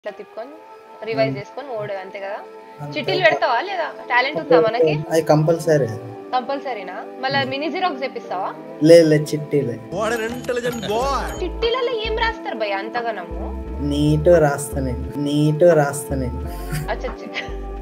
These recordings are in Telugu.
ఇట్లా తిప్పుకొని రివైజ్ చేసుకొని ఓడే అంతే కదా చిట్టీలు పెడతావా లేదా టాలెంట్ ఉందా మనకి అది కంపల్సరీ కంపల్సరీనా మళ్ళీ మినీ జీరాక్స్ తెప్పిస్తావా లేదు లేదు చిట్టీలే చిట్టీలలో ఏం రాస్తారు భయ్య అంతగానము నీట్ రాస్తానే నీట్ రాస్తానే అచ్చా చి-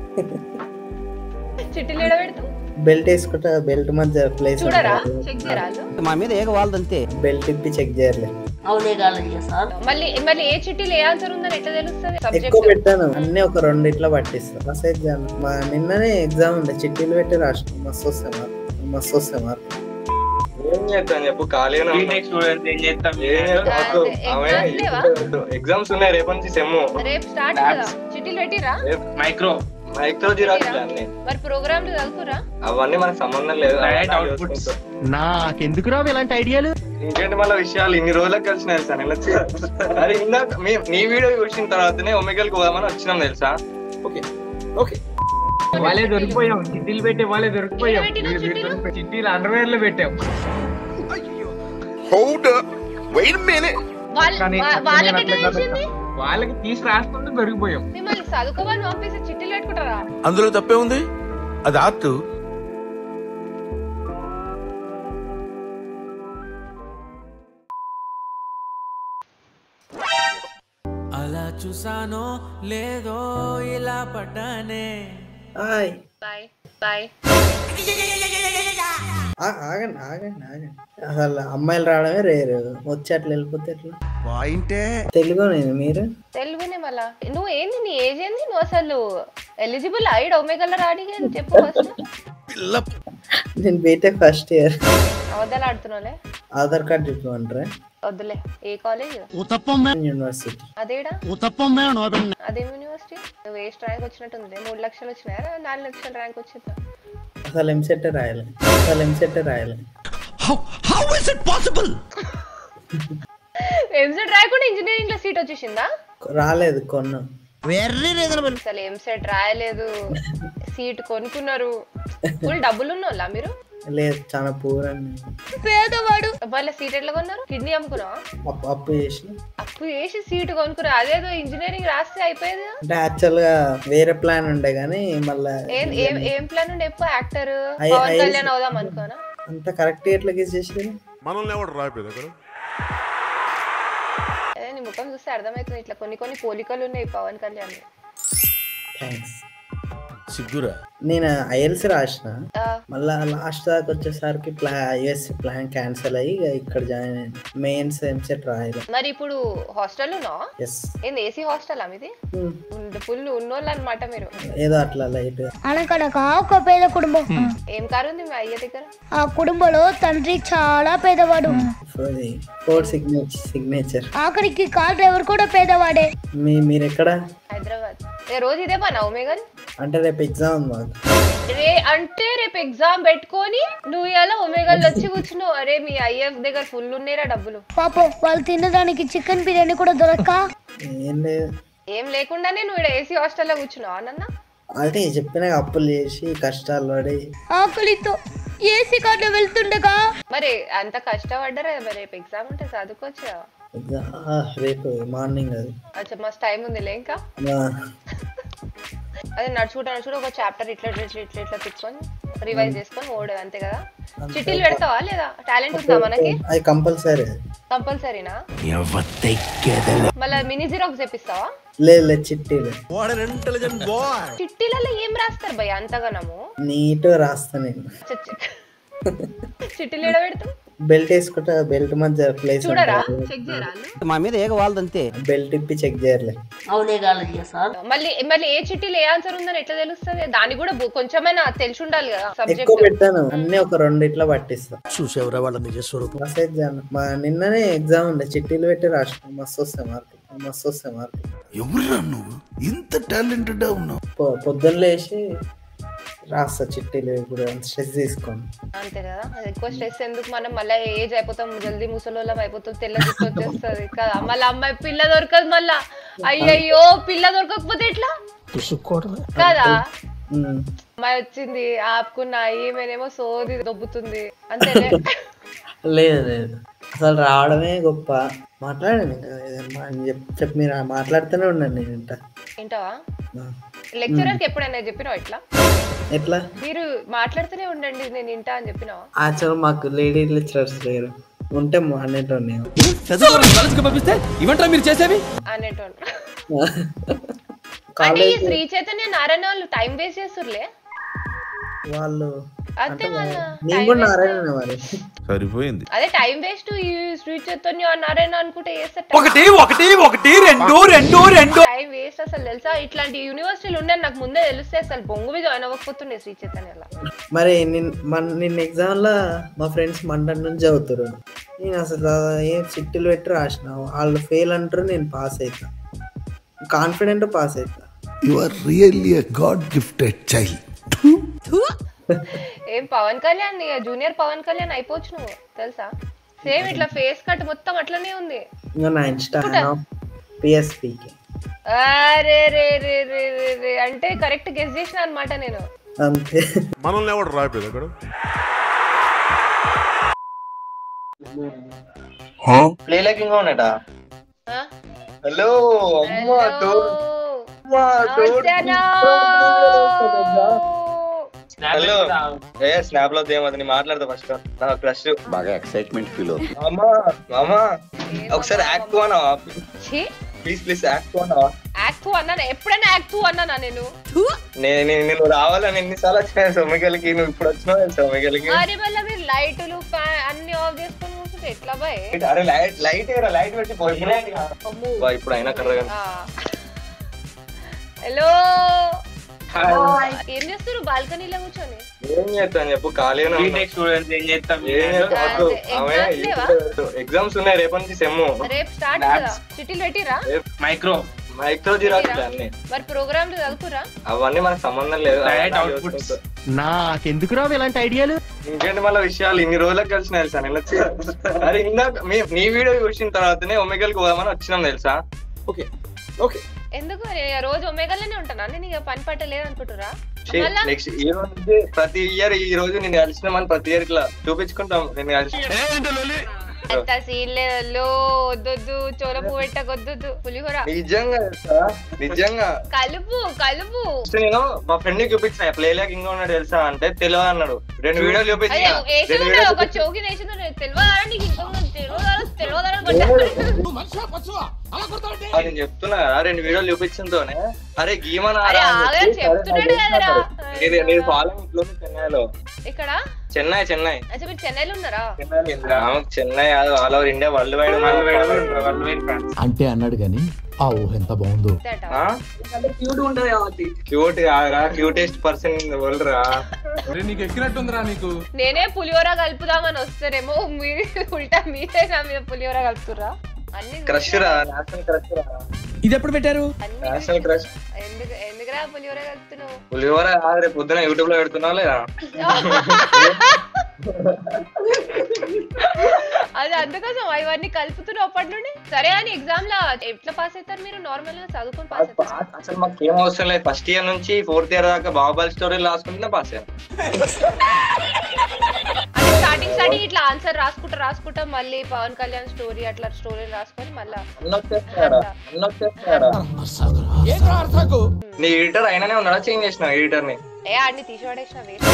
చిట్టీలు ఎడ పెడతావు బెల్ట్ వేసుకుంటా బెల్ట్ మధ్య ప్లేస్ చూడరా చెక్ చేయరాలు మా మీద ఏగ వాళ్ళదంతే బెల్ట్ ఇప్పి చెక్ చేయలే అవునే కాలేదు సార్ మళ్ళీ మళ్ళీ ఏ చిట్టీలు ఏ ఆన్సర్ ఉందని ఎట్లా తెలుస్తుంది ఎక్కువ సబ్జెక్ట్ పెట్టాను అన్ని ఒక రెండు ఇట్లా పట్టిస్తా ఫస్ట్ ఎగ్జామ్ మా నిన్ననే ఎగ్జామ్ ఉండే చిట్టీలు పెట్టి రాసిన మస్తు వస్తాయి మార్క్ మస్తు వస్తాయి మార్క్ ఏం చేస్తాను చెప్పు ఖాళీగానే ఉన్నాం. బీటెక్ స్టూడెంట్ ఏం చేస్తాం ఏం చేస్తాం? వద్దు. అదే, ఆమె exams లేవా? వద్దు. ఎగ్జామ్స్ ఉన్నాయి రేపు నుంచి సెమ్ రేపు స్టార్ట్ కదా చిట్టీలు పెట్టిరా మైక్రో మైక్రో జిరాక్స్ అన్ని మరి ప్రోగ్రామ్లు చదువుకురా అవన్నీ మనకు సంబంధం లేదు Direct అవన్నీ outputs. చూసుకుంటాం. నాకెందుకు రావు ఇలాంటి ఐడియాలు ఇంకేంటి మళ్ళీ విషయాలు ఇన్ని రోజులకు కలిసినాయి సార్ నేను అరే ఇందాక మీ- నీ వీడియో చూసిన తర్వాతనే ఒమెగల్కి పోదామని వచ్చినాం తెలుసా ఓకే ఓకే వాళ్ళే దొరికిపోయాం చిట్టీలు పెట్టే వాళ్ళే దొరికిపోయాం ఏం పెట్టినావు చిట్టీలు? చిట్టీలు అండర్వేర్ లో పెట్టాం Hold up. Wait a minute. వాళ్ళ కానీ వా- వాళ్ళకి నేను ఎట్లా అట్లా తెలిసింది వాళ్ళకి తీసి రాసుకుంటూ దొరికిపోయాం మిమ్మల్ని చదువుకోవాలని పంపిస్తే చిట్టీలు పెట్టుకుంటారా అందులో తప్పే ఉంది అది ఆర్ట్ అలా చూసానో లేదో ఇలా పడ్డానే హాయ్ బాయ్ బాయ్ ఆ- ఆగండి ఆగండి ఆగండి అసలు అమ్మాయిలు రావడమే రేరు వచ్చి అట్లా వెళ్ళిపోతే ఎట్లా పాయింటే తెలుగు నేను మీరు తెలుగునే మళ్ళా నువ్వు ఏంది నీ ఏజ్ ఏంది నువ్వు అసలు ఎలిజిబుల్ అయ్యి ఒమేగల రాడి అని చెప్పు ఫస్ట్ పిల్ల నేను బీటెక్ ఫస్ట్ ఇయర్ అవద్దలు ఆడుతున్నావులే ఆధార్ కార్డ్ చెప్పమంటారా వద్దులే ఏ కాలేజ్ యూనివర్సిటీ అదేడా అదేం యూనివర్సిటీ నువ్వు వేస్ట్ ర్యాంక్ వచ్చినట్టుంది మూడు లక్షలు వచ్చినాయా నాలుగు లక్షల ర్యాంక్ వచ్చిందా అసలు ఎంసెట్ రాయలే అసలు ఎంసెట్ రాయలే how is it possible EAMCET రాయకుండా ఇంజనీరింగ్ లో సీట్ వచ్చేసిందా రాలేదు కొన్నా వెర్రీ రీజనబుల్ అసలు ఎంసెట్ రాయలేదు సీట్ కొనుక్కున్నారు ఫుల్ డబ్బులు ఉన్నోళ్ళా మీరు లేదు చాలా పూర్ అండి పేదవాడు వాళ్ళ సీట్ ఎట్లా కొన్నారు కిడ్నీ అమ్ముకున్నావా అప్పు అప్పు చేసి అప్పు చేసి సీట్ కొనుక్కున్నా అదేదో ఇంజనీరింగ్ రాస్తే అయిపోయేది కదా. అంటే యాక్చువల్ గా వేరే ప్లాన్ ఉండే కానీ మళ్ళా ఏం ఏం ఏం ప్లాన్ ఉండే ఎప్పుడు యాక్టర్ ఐ- పవన్ ఐ- కళ్యాణ్ అవుదాం అనుకోనా అంత కరెక్ట్ ఎట్లా గెస్ చేసి మనల్ని ఎవడు రాయిపోయింది అక్కడ అదే నీ ముఖం చూస్తే అర్థమవుతుంది ఇట్లా కొన్ని కొన్ని పోలికలు ఉన్నాయి పవన్ కళ్యాణ్ థ్యాంక్స్ సిగ్గురా నేను ఐఎల్స్ రాసిన ఆ, మళ్ళా లాస్ట్ దాకా వచ్చేసరికి ప్లా యుఎస్ ప్లాన్ క్యాన్సిల్ అయ్యి ఇక ఇక్కడ జాయిన్ అయ్యాను మెయిన్స్ ఎంసెట్ రాయలే మరి ఇప్పుడు హాస్టల్ ఉన్నావా ఎస్ ఏంది ఏసీ హాస్టల్ మీది ఫుల్ ఉన్నోళ్ళు అనమాట మీరు ఏదో అట్లా లైట్ అనకనక ఒక పేద కుటుంబం ఏం కారు ఉంది మీ అయ్య దగ్గర ఆ కుటుంబంలో తండ్రి చాలా పేదవాడు ఫోర్ సిగ్నేచర్ సిగ్నేచర్ ఆఖరికి కార్ డ్రైవర్ కూడా పేదవాడే మీ మీరు ఎక్కడ హైదరాబాద్ ఏ రోజు ఇదే పని ఒమేగల్ అంటే రేపు ఎగ్జామ్ ఉంది మాకు రే అంటే రేపు ఎగ్జామ్ పెట్టుకొని నువ్వు ఇలా ఒమేగల్ వచ్చి కూర్చున్నావు అరే మీ ఐఎఫ్ దగ్గర ఫుల్ ఉన్నాయిరా డబ్బులు పాపం వాళ్ళు తినడానికి చికెన్ బిర్యానీ కూడా దొరక్క ఏం లేదు ఏం లేకుండానే నువ్వు ఇక్కడ ఏసీ హాస్టల్లో కూర్చున్నావు అన్న అంటే చెప్పిన అప్పులు చేసి కష్టాలు పడి ఆకలితో ఏసీ కార్లో వెళ్తుండగా మరి అంత కష్టపడ్డరా మరి రేపు ఎగ్జామ్ ఉంటే చదువుకోవచ్చు కదా ఎగ్జామ్ ఆ, రేపు మార్నింగ్ అది అచ్చా మస్తు టైం ఉందిలే ఇంకా ఆ, అదే నడుచుకుంటా నడుచుకుంటూ ఒక చాప్టర్ ఇట్లా ఇట్లా ఇట్లా ఇట్లా ఇట్లా తిప్పుకొని రివైజ్ చేసుకొని ఓడేది అంతే కదా చిట్టీలు పెడతావా లేదా టాలెంట్ ఉందా మనకి అది కంపల్సరీ కంపల్సరీనా మళ్ళీ మినీ జీరాక్స్ తెప్పిస్తావా లేదు లేదు చిట్టీలు చిట్టీలలో ఏం రాస్తారు భయ్య అంతగానము నీట్ రాస్తా నేను చి- చి- చిట్టీలు ఎడ పెడతావు బెల్ట్ వేసుకుంటా బెల్ట్ మధ్య ప్లేస్ చూడరా చెక్ చేయరాలు మా మీద ఏగ వాళ్ళదంతే బెల్ట్ ఇప్పి చెక్ చేయలే అవునే కాలేదు సార్ మళ్ళీ మళ్ళీ ఏ చిట్టీలు ఏ ఆన్సర్ ఉందని ఎట్లా తెలుస్తుంది దానికి కూడా బు- కొంచెమైనా తెలిసి ఉండాలి కదా ఎక్కువ సబ్జెక్ట్ పెట్టాను అన్ని ఒక రెండు ఇట్లా పట్టిస్తా చూసేవరా వాళ్ళ నిజ స్వరూపం ఫస్ట్ ఎగ్జామ్ మా నిన్ననే ఎగ్జామ్ ఉండే చిట్టీలు పెట్టి రాసిన మస్తు వస్తాయి మార్కులు మస్తు వస్తాయి మార్కులు ఎవరురా నువ్వు ఇంత టాలెంటెడ్ ఉన్నావు పొ- పొద్దున్న లేచి రాస్తా చిట్టీలు ఇప్పుడు స్ట్రెస్ తీసుకోండి అంతే కదా అది ఎక్కువ స్ట్రెస్ ఎందుకు మనం మళ్ళీ ఏజ్ అయిపోతాం జల్దీ ముసలోళ్ళం అయిపోతాం తెల్ల జుట్టు వచ్చేస్తుంది కదా మళ్ళీ అమ్మాయి పిల్ల దొరకదు మళ్ళా అయ్యయ్యో పిల్ల దొరకకపోతే ఎట్లా కదా ఉమ్. అమ్మాయి వచ్చింది ఆపుకున్నా ఈమెనేమో సోది దొబ్బుతుంది అంతేలే లేదు లేదు అసలు రావడమే గొప్ప మాట్లాడండి ఇంకా ఏదైనా అని చెప్పి చెప్పి మీరు మాట్లాడుతూనే ఉండండి నేను వింటా వింటావా ఆ. లెక్చరర్ కి ఎప్పుడైనా చెప్పినావా ఇట్లా ఎట్లా మీరు మాట్లాడుతూనే ఉండండి నేను వింటా అని చెప్పినావా యాక్చువల్ మాకు లేడీ లెక్చరర్స్ లేరు ఉంటే అనేటోని పంపిస్తే ఇవంటరా మీరు చేసేవి అనేటోళ్ళు అంటే ఈ శ్రీ చైతన్య నారాయణ వాళ్ళు టైం వేస్ట్ చేస్తుర్లే వాళ్ళు అంతే మళ్ళా నేను కూడా నారాయణ మరి సరిపోయింది అదే టైం వేస్ట్ ఈ శ్రీ చైతన్య నారాయణ అనుకుంటే చేస్తే ఒకటి ఒకటి ఒకటి రెండు రెండు రెండు టైం వేస్ట్ అసలు తెలుసా ఇట్లాంటి యూనివర్సిటీలు ఉన్నాయి నాకు ముందే తెలిస్తే అసలు బొంగు మీద జాయిన్ అవ్వకపోతుండే శ్రీ చైతన్యలో మరి నిన్ మన నిన్న ఎగ్జామ్ లో మా ఫ్రెండ్స్ మండన్ నుంచి చదువుతారు నేను అసలు ఏం చిట్టులు పెట్టి రాసిన వాళ్ళు ఫెయిల్ అంటారు నేను పాస్ అవుతా కాన్ఫిడెంట్ పాస్ అవుతా you are really a god gifted child ఏం పవన్ కళ్యాణ్ జూనియర్ పవన్ కళ్యాణ్ అయిపోవచ్చు నువ్వు తెలుసా సేమ్ ఇట్లా ఫేస్ కట్ మొత్తం అట్లనే ఉంది ఇంకా నా ఇన్స్టా పిఎస్పికి అరే రే రే రే రే రే అంటే కరెక్ట్ గెస్ చేసిన అనమాట నేను అంతే మనల్ని ఎవడు రాయలేదు అక్కడ ప్లేలకి ఇంకా ఉన్నాడా ఆ? హలో అమ్మ Hello. డోర్ అమ్మ డోర్ నమస్తేనా? హలో ఏ స్నాప్ లో ఏమది నీ మాట్లాడతా ఫస్ట్ నా క్రష్ బాగా ఎక్సైట్మెంట్ ఫీల్ అవుతుంది అమ్మా మామా ఒకసారి యాక్ట్ అనా ఛీ, ప్లీజ్ ప్లీజ్ యాక్ట్ అనా యాక్ట్ టూ అన్నానా ఎప్పుడైనా యాక్ట్ టూ అన్నానా నేను నేను నేను- నేను రావాలని ఎన్నిసార్లు వచ్చినాయి సొమ్మిగలికి నువ్వు ఇప్పుడు వచ్చినావు సొమ్మిగలికి మరి మళ్ళీ మీరు లైట్లు ఫ్యాన్ అన్ని ఆఫ్ చేసుకొని కూర్చుంటే ఎట్లా బాయ్ అరే లైట్ లైట్ ఏరా లైట్ పెట్టి పోయి అమ్మో. బా, ఇప్పుడు అయినా కర్రగా ఆ. హలో ఏం చేస్తారు బాల్కనీలో కూర్చొని ఏం చేస్తాను చెప్పు ఖాళీగానే బీటెక్ స్టూడెంట్స్ ఏం చేస్తాం ఏం చేస్తావు వద్దు. అదే, ఆమె exams లేవా? ఎగ్జామ్స్ ఉన్నాయి రేపటి నుంచి సెమ్ రేపు స్టార్ట్ కదా చిట్టీలు పెట్టిరా మైక్రో మైక్రో జిరాక్స్ అన్ని మరి ప్రోగ్రామ్ చదువుకురా అవన్నీ మనకు సంబంధం లేదు Direct అవన్నీ outputs. చూసుకుంటూ. నాకెందుకు రావు ఇలాంటి ఐడియాలు ఇంకేంటి మళ్ళీ విషయాలు ఇన్ని రోజులకు కలిసిన తెలుసా నేను వచ్చి అరే ఇందాక మీ- నీ వీడియో చూసిన తర్వాతనే ఒమెగల్కి పోదామని వచ్చినాం తెలుసా ఓకే ఓకే ఎందుకు నేను రోజు ఒమేగల్లోనే ఉంటానా నేను ఇక పని పట్టలేదు అనుకుంటురా మళ్ళా నెక్స్ట్ ఈ రోజు నుంచి ప్రతి ఇయర్ ఈ రోజు నేను కలిసినామని ప్రతి ఇయర్ ఇట్లా చూపించుకుంటాం నేను కలిసి అంత సీన్ లేదు వద్దొద్దు చోల పువ్వు పెట్టకొద్దొద్దు పులిహోర నిజంగా తెలుసా నిజంగా కలుపు కలుపు ఫస్ట్ నేను మా ఫ్రెండ్ ని చూపించిన ప్లే లాక్ ఇంకా ఉన్నాడు తెలుసా అంటే తెలియదు అన్నాడు రెండు వీడియోలు చూపించిన అయ్యో వేసి రెండు ఉంటాడు ఒక వీడియోలు చౌకి వేసి తెలియదా నీకు ఇంకా తెలియదా తెలియదా కొట్టాడు అది నేను చెప్తున్నా కదా రెండు వీడియోలు చూపించడంతోనే అరే గీమన్ అరే ఆగా చెప్తున్నాడు కదరా నేను ఫాలో ఇంట్లో చెన్నైలో ఇక్కడ చెన్నై చెన్నై అచ్చా మీరు చెన్నైలో ఉన్నారా ఆమెకు చెన్నై కాదు all over India world wide world wide అంటే అన్నాడు గాని ఆ ఊహ ఎంత బాగుందో అంతేట. క్యూట్ కాదురా cutest person in the world రా నీకు ఎక్కినట్టుందిరా నీకు నేనే పులిహోర కలుపుదామని వస్తారేమో మీరు ఉల్టా మీరే నా మీద పులిహోర కలుపుతురా అన్ని క్రష్ రా నేషనల్ క్రష్ రా ఇది ఎప్పుడు పెట్టారు అన్ని నేషనల్ క్రష్ ఎందుకు ఎందుకురా పులిహోర కలుపుతున్నావు పులిహోర కాదు రేపు పొద్దున యూట్యూబ్ లో పెడుతున్నావు లేదా అది అందుకోసం ఇవన్నీ కలుపుతున్నావు అప్పటి నుండి సరే అని ఎగ్జామ్ లా ఎట్లా పాస్ అవుతారు మీరు నార్మల్ గా చదువుకొని పాస్ అవుతారు అసలు మాకు ఏం అవసరం లేదు ఫస్ట్ ఇయర్ నుంచి ఫోర్త్ ఇయర్ దాకా బాహుబలి స్టోరీలు రాసుకుంటున్నా పాస్ అయ్యాను అంటే స్టార్టింగ్ స్టార్టింగ్ ఇట్లా ఆన్సర్ రాసుకుంటా రాసుకుంటా మళ్ళీ పవన్ కళ్యాణ్ స్టోరీ అట్లా స్టోరీ రాసుకొని మళ్ళా అన్న వచ్చేస్తున్నాడా అన్న వచ్చేస్తున్నాడా నీ ఎడిటర్ అయినానే ఉన్నాడా చేంజ్ చేసిన ఎడిటర్ ని ఏ ఆడిని తీసిపడేసిన వేరే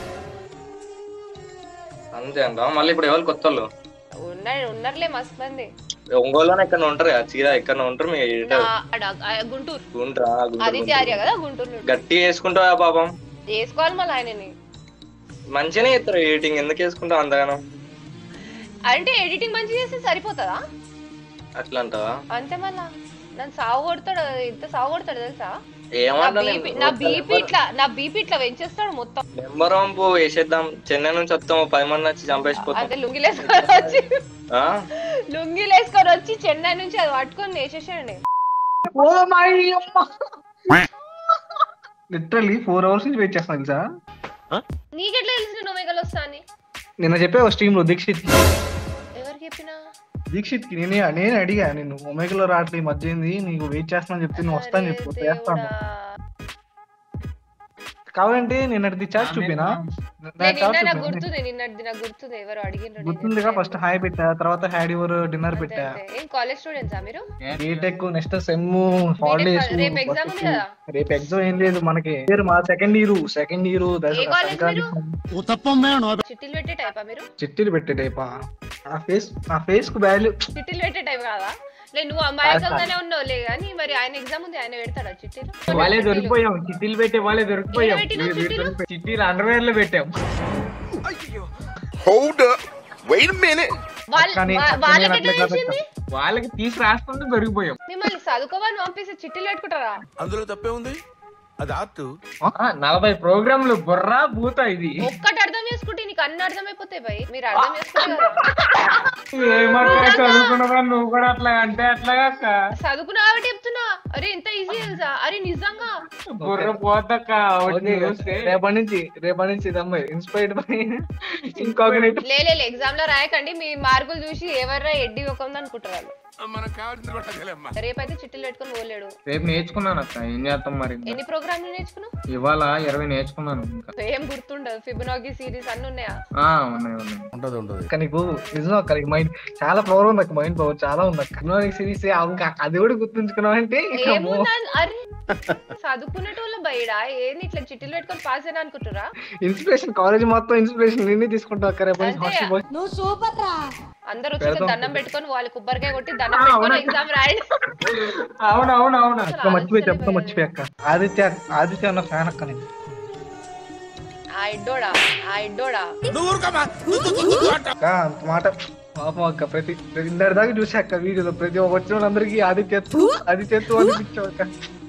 అంతే అంట మళ్ళీ ఇప్పుడు ఎవరు కొత్త వాళ్ళు ఉన్నారు ఉన్నారులే మస్తు మంది ఒంగోలులోనే ఎక్కడ ఉంటారు కదా చీర ఎక్కడ ఉంటారు మీ నా ఎడిటర్ ఆడ ఆ గుంటూరు గుంట్రా ఆదిత్య ఆర్య కదా గుంటూరు నుండి. గట్టి వేసుకుంటావా పాపం వేసుకోవాలి మళ్ళీ ఆయనని మంచిగానే చేస్తారు ఎడిటింగ్ ఎందుకు వేసుకుంటావు అంతగానో అంటే ఎడిటింగ్ మంచిగా చేస్తే సరిపోతుందా అట్లా అంటావా అంతే మళ్ళా నన్ను సాగు కొడతాడు ఇంత సాగు కొడతాడు తెలుసా నా ఏమన్నా బీపీ నా బీపీ ఇట్లా నా బీపీ ఇట్లా పెంచేస్తాడు మొత్తం నెంబర్ వంపు వేసేద్దాం చెన్నై నుంచి వస్తాం పది మంది వచ్చి చంపేసిపోతాం అంటే లుంగిలేసుకొని వచ్చి ఆ? లుంగిలేసుకొని వచ్చి చెన్నై నుంచి అది పట్టుకొని వేసేసాడండి లిటరల్లీ ఫోర్ అవర్స్ నుంచి వెయిట్ చేస్తాను తెలుసా నీకెట్లా తెలిసిన నొమేగలు వస్తా అని నిన్న చెప్పే స్ట్రీమ్ లో దీక్షిత్ ఎవరికి చెప్పినా దీక్షిత్ కి నేనే నేను అడిగా నేను ఒమేగలో రావట్లే ఈ మధ్య ఏంది నీకు వెయిట్ చేస్తానని చెప్తే నువ్వు వస్తాను చెప్పు చేస్తాను కావాలంటే నేను అది చాట్ చూపినా నేను నిన్న నాకు గుర్తుంది నిన్నది నాకు గుర్తుంది ఎవరు అడిగిన గుర్తుందిగా ఫస్ట్ హాయ్ పెట్టా తర్వాత హ్యాడ్ యువర్ డిన్నర్ పెట్టా ఏం కాలేజ్ స్టూడెంట్సా మీరు బీటెక్ నెక్స్ట్ సెమ్ హాలిడేస్ రేపు ఎగ్జామ్ ఉంది కదా రేపు ఎగ్జామ్ ఏం లేదు మనకి పేరు మా సెకండ్ ఇయర్ సెకండ్ ఇయర్ ఏ కాలేజ్ మీరు చిట్టీలు పెట్టే టైపా మీరు చిట్టీలు పెట్టే టైపా ఆ ఫేస్ ఆ ఫేస్ కు వాల్యూ చిట్టీలు పెట్టే టైప్ కాదా లేదు నువ్వు అమాయకంగానే ఉన్నావులే కానీ మరి ఆయన ఎగ్జామ్ ఉంది ఆయన పెడతాడా చిట్టీలు వాళ్ళే దొరికిపోయాం చిట్టీలు పెట్టే వాళ్ళే దొరికిపోయాం ఏం పెట్టినావు చిట్టీలు? చిట్టీలు అండర్వేర్ లో పెట్టాం హోల్డ్ వెయిట్ మినిట్ వాళ్ళ కానీ వా- అట్లా వాళ్ళకి నేను ఎట్లా అట్లా తెలిసింది వాళ్ళకి తీసి రాసుకుంటూ దొరికిపోయాం మిమ్మల్ని చదువుకోవాలని పంపిస్తే చిట్టీలు పెట్టుకుంటారా అందులో తప్పే ఉంది అది ఆర్ట్ ఆ, నలభై ప్రోగ్రాంలు బుర్రా భూత ఇది ఒక్కటి అర్థం చేసుకుంటే నీకు అన్ని అర్థమైపోతాయి భయ్ మీరు అర్థం చేసుకుంటే కదా ఏమక్క చదువుకున్నదా నువ్వు కూడా అట్లా అంటే అట్లాగా అక్క చదువుకున్నా కాబట్టి చెప్తున్నా అరే ఎంత ఈజీ తెలుసా అరే నిజంగా బుర్ర పోతక్క ఒకటి చూస్తే రేపటి నుంచి రేపటి నుంచి ఇదమ్మా ఇన్స్పైర్డ్ బై ఇంకాగ్నేట్ లే లే ఎగ్జామ్ లో రాయకండి మీ మార్కులు చూసి ఎవర్రా ఎడ్డి ఒక అనుకుంటారు వాళ్ళు మనకు కావాల్సింది కూడా అదేలేమ్మా. రేపైతే చిట్టీలు పెట్టుకొని పోలేడు రేపు నేర్చుకున్నాను అక్క ఏం చేస్తాం మరి ఎన్ని ప్రోగ్రాంలు నేర్చుకున్నావు ఇవాళ ఇరవై నేర్చుకున్నాను ఇంకా ఏం గుర్తుండదు ఫిబనాగి సిరీస్ అన్ని ఉన్నాయా ఆ ఉన్నాయి ఉన్నాయి ఉంటది ఉంటది అక్క నీకు నిజం అక్క నీకు మైండ్ చాలా పవర్ ఉంది అక్క మైండ్ పవర్ చాలా ఉంది అక్క నువ్వు నీకు సిరీస్ అది కూడా గుర్తుంచుకున్నావు అంటే ఏముందా అరే చదువుకునేటోళ్ళ బయట ఏంది ఇట్లా చిట్టీలు పెట్టుకొని పాస్ అయినా అనుకుంటారా ఇన్స్పిరేషన్ కాలేజ్ మొత్తం ఇన్స్పిరేషన్ నిన్నే తీసుకుంటావు అక్క రేపటి నుంచి అంతే. హాస్టల్ పోయి నువ్వు సూపర్ రా అందరూ వచ్చి పెడదాం. దండం పెట్టుకొని వాళ్ళు కొబ్బరికాయ కొట్టి దండం పెట్టుకొని ఎగ్జామ్ రాయండి అవును అవును అవును అక్క మర్చిపోయి చెప్తా మర్చిపోయి అక్క ఆదిత్య ఆదిత్య అన్న ఫ్యాన్ అక్క నేను ఆ ఇడ్డోడా ఆ ఇడ్డోడా అక్క అంత మాట పాపం అక్క ప్రతి ప్రతి ఇందరి దాకా చూసా అక్క వీడియోలో ప్రతి ఒక్క వచ్చిన వాళ్ళందరికీ ఆదిత్యత్తు ఆదిత్యత్తు అనిపించావు అక్క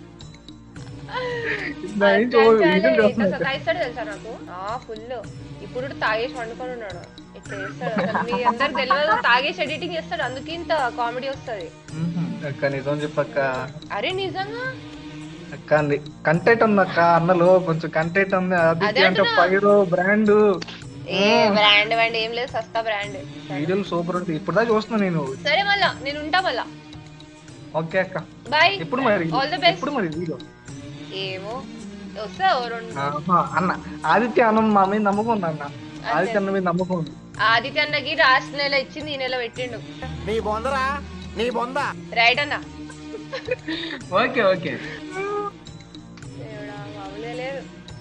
దాని నుంచి ఓ వీడియో చూస్తున్నా అక్క. సతాయిస్తాడు తెలుసా నాకు ఆ ఫుల్ ఇప్పుడు తాగేసి వండుకొని ఉన్నాడు ఇట్లా చేస్తాడు అసలు మీ అందరికి తెలియదు తాగేసి ఎడిటింగ్ చేస్తాడు అందుకే ఇంత కామెడీ వస్తది మ్మ్. అక్క నిజం చెప్పక్క అరే నిజంగా అక్క కంటెంట్ ఉంది అక్క అన్నలో కొంచెం కంటెంట్ ఉంది అదే ఆదిత్య అంటే అంటున్నా. పైరో బ్రాండ్ ఏ బ్రాండ్ బ్రాండ్ ఏం లేదు సస్తా బ్రాండ్ వీడియోలు సూపర్ ఉంటాయి ఇప్పుడు దాకా చూస్తున్నా నేను సరే మళ్ళా నేను ఉంటా మళ్ళా ఓకే అక్క బాయ్ ఎప్పుడు మరి ఆల్ ది బెస్ట్ ఎప్పుడు మరి వీడియో ఏమో వస్తా ఓ రెండు ఆహా, అన్న ఆదిత్య అన్న మా మీద నమ్మకం ఉంది అన్న ఆదిత్య అన్న మీద నమ్మకం ఉంది ఆదిత్య అన్నకి రాసిన నెల ఇచ్చింది ఈ నెల పెట్టిండు నీ బొందరా నీ బొంద రైట్ అన్న ఓకే ఓకే దేవుడా, మామూలుగా లేదు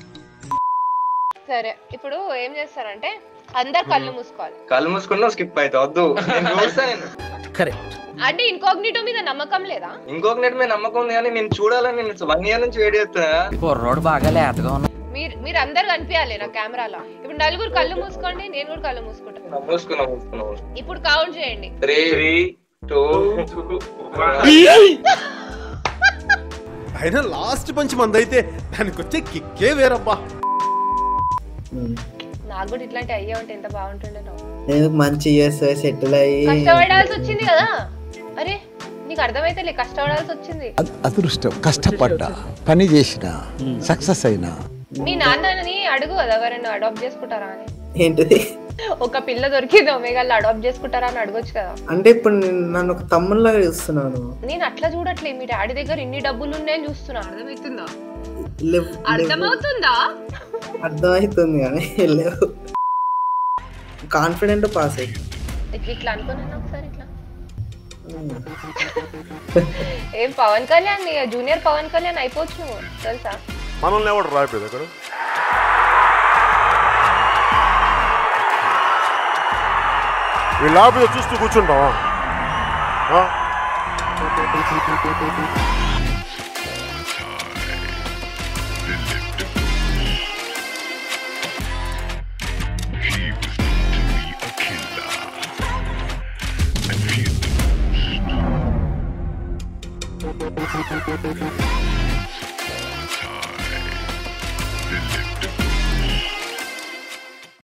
సరే ఇప్పుడు ఏం చేస్తారంటే అందరు కళ్ళు మూసుకోవాలి కళ్ళు మూసుకున్నా స్కిప్ అవుతా వద్దు నేను చూస్తా నేను కరెక్ట్ అంటే ఇంకోగ్నిటో మీద నమ్మకం లేదా ఇంకొక నెట్ మీద నమ్మకం ఉంది కానీ నేను చూడాలని నేను వన్ ఇయర్ నుంచి వెయిట్ చేస్తున్నా కుర్రోడు బాగా లేతగా ఉన్నా మీరు మీరు అందరు కనిపించాలి నా కెమెరాలో ఇప్పుడు నలుగురు కళ్ళు మూసుకోండి నేను కూడా కళ్ళు మూసుకుంటా మూసుకున్నా మూసుకున్నా మూసుకున్నా. ఇప్పుడు కౌంట్ చేయండి త్రీ టూ అయినా లాస్ట్ పంచి మంది అయితే దానికి వచ్చే కిక్కే వేరబ్బా నాకు కూడా ఇట్లాంటి అయ్యా ఉంటే ఎంత బాగుంటుండే నాకు ఎందుకు మంచి ఇయర్స్ సెటిల్ అయ్యి కష్టపడాల్సి వచ్చింది కదా అరే నీకు అర్థమైతే కష్టపడాల్సి వచ్చింది అదృష్టం కష్టపడ్డా పని చేసిన సక్సెస్ అయినా మీ నాన్నని అడుగు కదా ఎవరైనా అడాప్ట్ చేసుకుంటారా అని ఏంటిది ఒక పిల్ల దొరికింది ఒమేగాల్లో అడాప్ట్ చేసుకుంటారా అని అడగొచ్చు కదా అంటే ఇప్పుడు నేను నన్ను ఒక తమ్ముళ్ళగా చూస్తున్నాను నేను అట్లా చూడట్లే మీ డాడీ దగ్గర ఇన్ని డబ్బులు ఉన్నాయని చూస్తున్నా అర్థమవుతుందా లేవు లేవు. అర్థమవుతుందా అర్థమవుతుంది కానీ లేవు కాన్ఫిడెంట్ పాస్ అయ్యి ఇట్లా ఇట్లా అనుకున్నాను ఒకసారి ఇట్లా ఏం పవన్ కళ్యాణ్ జూనియర్ పవన్ కళ్యాణ్ అయిపోవచ్చు నువ్వు తెలుసా మనల్ని ఎవడు రాయిపోయింది అక్కడ వీళ్ళు ఆపితే చూస్తూ కూర్చుంటావా ఆ? Thank you.